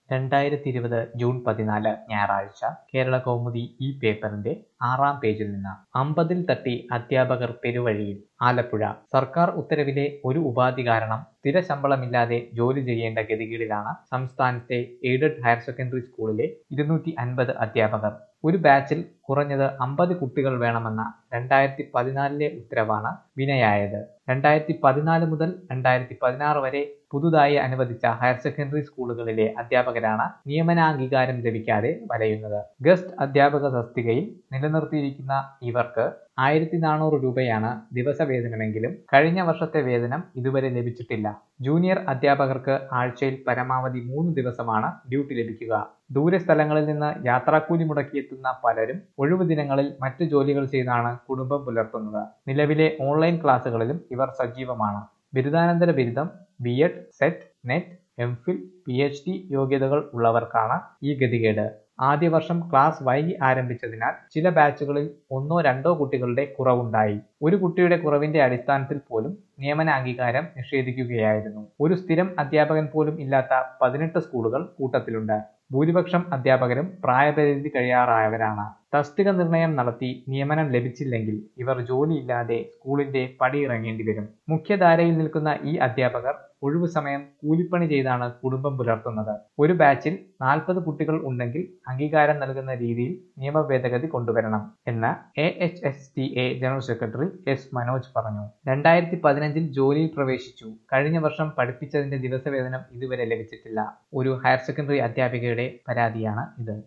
രണ്ടായിരത്തി ഇരുപത് ജൂൺ പതിനാല് ഞായറാഴ്ച കേരള കൗമുദി ഈ പേപ്പറിന്റെ ആറാം പേജിൽ നിന്ന് അമ്പതിൽ തട്ടി അധ്യാപകർ പെരുവഴിയിൽ ആലപ്പുഴ സർക്കാർ ഉത്തരവിലെ ഒരു ഉപാധി കാരണം സ്ഥിര ശമ്പളമില്ലാതെ ജോലി ചെയ്യേണ്ട ഗതികേടിലാണ് സംസ്ഥാനത്തെ എയ്ഡഡ് ഹയർ സെക്കൻഡറി സ്കൂളിലെ ഇരുന്നൂറ്റി അൻപത് അധ്യാപകർ ഒരു ബാച്ചിൽ കുറഞ്ഞത് അമ്പത് കുട്ടികൾ വേണമെന്ന രണ്ടായിരത്തി പതിനാലിലെ ഉത്തരവാണ് വിനയായത് രണ്ടായിരത്തി പതിനാല് മുതൽ രണ്ടായിരത്തി പതിനാറ് വരെ പുതുതായി അനുവദിച്ച ഹയർ സെക്കൻഡറി സ്കൂളുകളിലെ അധ്യാപകരാണ് നിയമനാംഗീകാരം ലഭിക്കാതെ വലയുന്നത് ഗസ്റ്റ് അധ്യാപക തസ്തികയിൽ നിലനിർത്തിയിരിക്കുന്ന ഇവർക്ക് ആയിരത്തി നാനൂറ് രൂപയാണ് ദിവസവേതനമെങ്കിലും കഴിഞ്ഞ വർഷത്തെ വേതനം ഇതുവരെ ലഭിച്ചിട്ടില്ല ജൂനിയർ അധ്യാപകർക്ക് ആഴ്ചയിൽ പരമാവധി മൂന്ന് ദിവസമാണ് ഡ്യൂട്ടി ലഭിക്കുക ദൂരെ സ്ഥലങ്ങളിൽ നിന്ന് യാത്രാക്കൂലി മുടക്കിയെത്തുന്ന പലരും ഒഴിവു ദിനങ്ങളിൽ മറ്റു ജോലികൾ ചെയ്താണ് കുടുംബം പുലർത്തുന്നത് നിലവിലെ ഓൺലൈൻ ക്ലാസുകളിലും ഇവർ സജീവമാണ് ബിരുദാനന്തര ബിരുദം B Ed SET NET M Phil P H D യോഗ്യതകൾ ഉള്ളവർക്കാണ് ഈ ഗതികേട് ആദ്യ വർഷം ക്ലാസ് വൈകി ആരംഭിച്ചതിനാൽ ചില ബാച്ചുകളിൽ ഒന്നോ രണ്ടോ കുട്ടികളുടെ കുറവുണ്ടായി ഒരു കുട്ടിയുടെ കുറവിന്റെ അടിസ്ഥാനത്തിൽ പോലും നിയമന അംഗീകാരം നിഷേധിക്കുകയായിരുന്നു ഒരു സ്ഥിരം അധ്യാപകൻ പോലും ഇല്ലാത്ത പതിനെട്ട് സ്കൂളുകൾ കൂട്ടത്തിലുണ്ട് ഭൂരിപക്ഷം അധ്യാപകരും പ്രായപരിധി കഴിയാറായവരാണ് തസ്തിക നിർണയം നടത്തി നിയമനം ലഭിച്ചില്ലെങ്കിൽ ഇവർ ജോലിയില്ലാതെ സ്കൂളിന്റെ പടിയിറങ്ങേണ്ടി വരും മുഖ്യധാരയിൽ നിൽക്കുന്ന ഈ അധ്യാപകർ ഒഴിവു സമയം കൂലിപ്പണി ചെയ്താണ് കുടുംബം പുലർത്തുന്നത് ഒരു ബാച്ചിൽ നാൽപ്പത് കുട്ടികൾ ഉണ്ടെങ്കിൽ അംഗീകാരം നൽകുന്ന രീതിയിൽ നിയമ ഭേദഗതി കൊണ്ടുവരണം എന്ന് A H S T A general secretary S Manoj പറഞ്ഞു രണ്ടായിരത്തി പതിനഞ്ചിൽ ജോലിയിൽ പ്രവേശിച്ചു കഴിഞ്ഞ വർഷം പഠിപ്പിച്ചതിന്റെ ദിവസവേതനം ഇതുവരെ ലഭിച്ചിട്ടില്ല ഒരു ഹയർ സെക്കൻഡറി അധ്യാപികയുടെ പരാതിയാണ് ഇത്